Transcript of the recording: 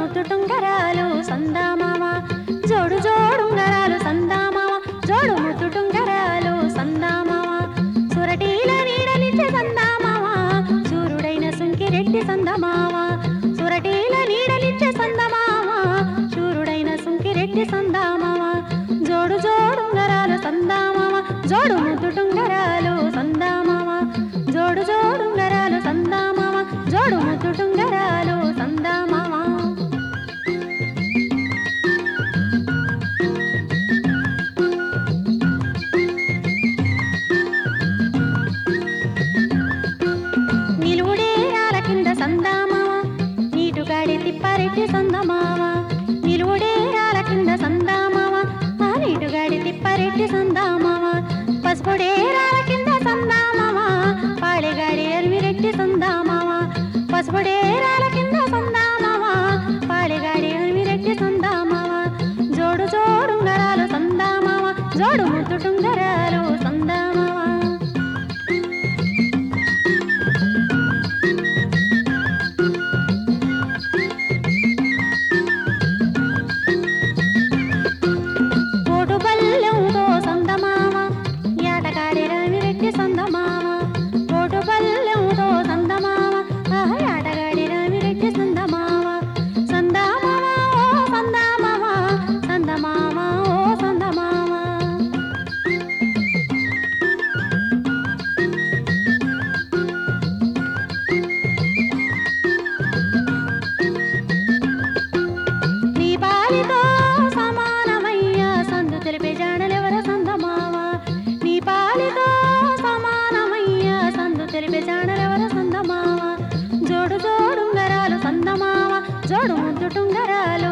ముద్దు టుంగరాలు సందామామ జోడు జోడుంగరాలు సందామామ జోడు ముద్దు టుంగరాలు సందామామ సురటీల నీడలిచ్చే సందామామ సూర్యుడైన సుంకిరెడ్డి సందమామ సురటీల నీడలిచ్చే సందమామ శూరుడైన సుంకిరెడ్డి సందామామ జోడు జోడుంగరాలు సందామామ జోడు ముద్దు టుంగరాలు సందామామ జోడు జోడుంగరాలు సందామామ జోడు ముద్దు టుంగరాలు సందామామ నిలువుడేరాల కింద సందామామ నీటుగాడి తిప్పారెట్టి సందమామ నిలువుడేరాల కింద సందామామ ఆ నీటుగాడి తిప్పారెట్టి సందామామ పసుపుడేరాల కింద సందామామ పాళెగాడి అరిమిరెట్టి సందామామ పసుపుడేరాల కింద సందామామ పాళెగాడి అరిమిరెట్టి సందామామ జోడు జోడుంగరాలు సందామామ జోడు ముద్దు టుంగరాలు సందామామ కోటు పల్లెంతో సందమామ ఏటగాడి రామిరెడ్డి సందమామ కోటు పల్లెంతో సందమామ ఆహ ఏటగాడి రామిరెడ్డి సందమామ సందమామ ఓ సందమామ సందమామ ఓ సందమామ నీ పాలితో సమానమయ్య సందు తెలిపే జాడలెవర సందమావ నీ పాలితో సమానమయ్య సందు తెలిపే జాడలెవర సందమావ జోడు జోడుంగరాలు సందమావ జోడు ముద్దు టుంగరాలు